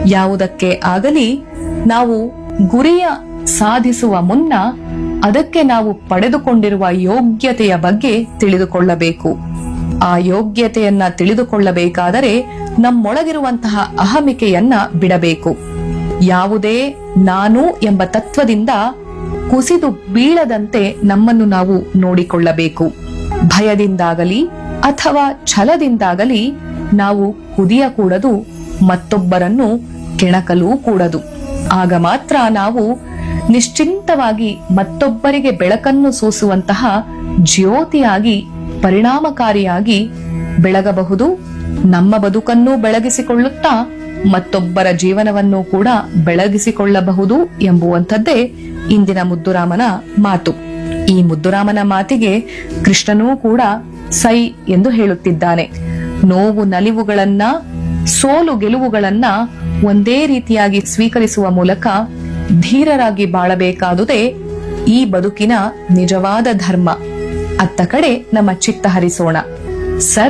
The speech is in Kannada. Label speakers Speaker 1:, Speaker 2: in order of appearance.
Speaker 1: ಯಾವುದಕ್ಕೆ ಆಗಲಿ ನಾವು ಗುರಿಯ ಸಾಧಿಸುವ ಮುನ್ನ ಅದಕ್ಕೆ ನಾವು ಪಡೆದುಕೊಂಡಿರುವ ಯೋಗ್ಯತೆಯ ಬಗ್ಗೆ ತಿಳಿದುಕೊಳ್ಳಬೇಕು ಆ ಯೋಗ್ಯತೆಯನ್ನ ತಿಳಿದುಕೊಳ್ಳಬೇಕಾದರೆ ನಮ್ಮೊಳಗಿರುವಂತಹ ಅಹಮಿಕೆಯನ್ನ ಬಿಡಬೇಕು ಯಾವುದೇ ನಾನು ಎಂಬ ತತ್ವದಿಂದ ಕುಸಿದು ಬೀಳದಂತೆ ನಮ್ಮನ್ನು ನಾವು ನೋಡಿಕೊಳ್ಳಬೇಕು ಭಯದಿಂದಾಗಲಿ ಅಥವಾ ಛಲದಿಂದಾಗಲಿ ನಾವು ಕುದಿಯಕೂಡದು ಮತ್ತೊಬ್ಬರನ್ನು ಕೆಣಕಲೂ ಕೂಡದು ಆಗ ಮಾತ್ರ ನಾವು ನಿಶ್ಚಿಂತವಾಗಿ ಮತ್ತೊಬ್ಬರಿಗೆ ಬೆಳಕನ್ನು ಸೂಸುವಂತಹ ಜ್ಯೋತಿಯಾಗಿ ಪರಿಣಾಮಕಾರಿಯಾಗಿ ಬೆಳಗಬಹುದು ನಮ್ಮ ಬದುಕನ್ನು ಬೆಳಗಿಸಿಕೊಳ್ಳುತ್ತಾ ಮತ್ತೊಬ್ಬರ ಜೀವನವನ್ನು ಕೂಡ ಬೆಳಗಿಸಿಕೊಳ್ಳಬಹುದು ಎಂಬುವಂಥದ್ದೇ ಇಂದಿನ ಮುದ್ದುರಾಮನ ಮಾತು ಈ ಮುದ್ದುರಾಮನ ಮಾತಿಗೆ ಕೃಷ್ಣನೂ ಕೂಡ ಸೈ ಎಂದು ಹೇಳುತ್ತಿದ್ದಾನೆ ನೋವು ನಲಿವುಗಳನ್ನ ಸೋಲು ಗೆಲುವುಗಳನ್ನ ಒಂದೇ ರೀತಿಯಾಗಿ ಸ್ವೀಕರಿಸುವ ಮೂಲಕ ಧೀರರಾಗಿ ಬಾಳಬೇಕಾದುದೇ ಈ ಬದುಕಿನ ನಿಜವಾದ ಧರ್ಮ ಅತ್ತ ಕಡೆ ನಮ್ಮ ಚಿತ್ತ ಹರಿಸೋಣ ಸರ್